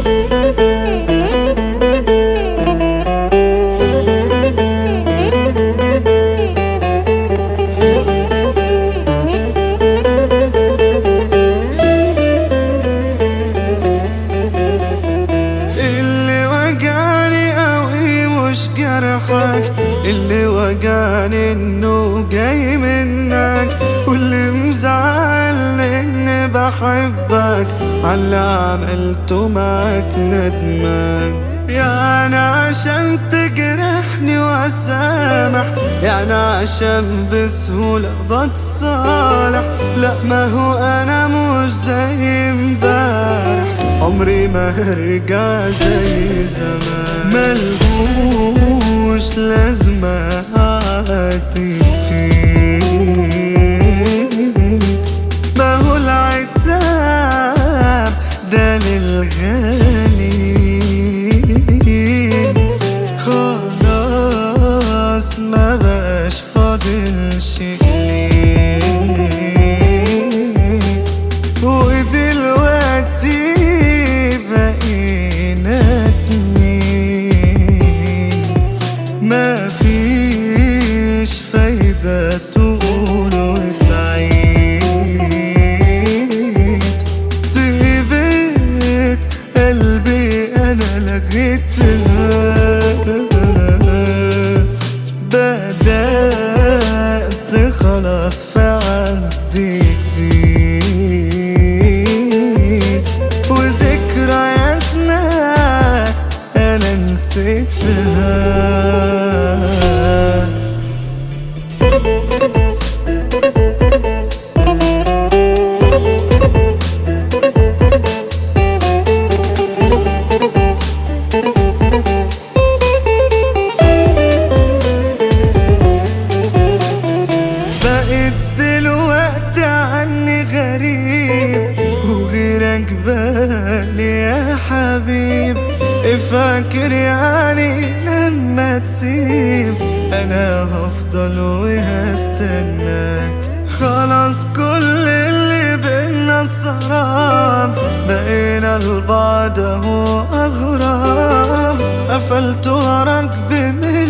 اللي وجعني قوي مش جرحك اللي وجعني انه جاي منك واللي مزعلني اني بحبك عاللي عملته معاك ندمان يعني عشان تجرحني واسامح يعني عشان بسهولة بتصالح لا ما هو انا مش زي امبارح عمري ما هرجع زي زمان ملهوش لازمة أعاتب فيك ما هو العتاب ده للغالي خلاص ما بقاش فاضل شيء ليك ودلوقتي بقينا اتنين ما فيش فايدة تقول وتعيد طيبة قلبي أنا لغيتها بدأت خلاص في عهد جديد وذكرياتنا أنا نسيتها بقيت دلوقتي عني غريب وغيرك بالي يا حبيب فاكر يعني لما تسيب انا هفضل وهستناك خلاص كل اللي بينا سراب بقينا لبعض اهو اغراب قفلت وراك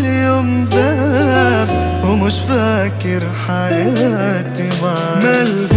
بمليون باب ومش فاكر حياتي معاك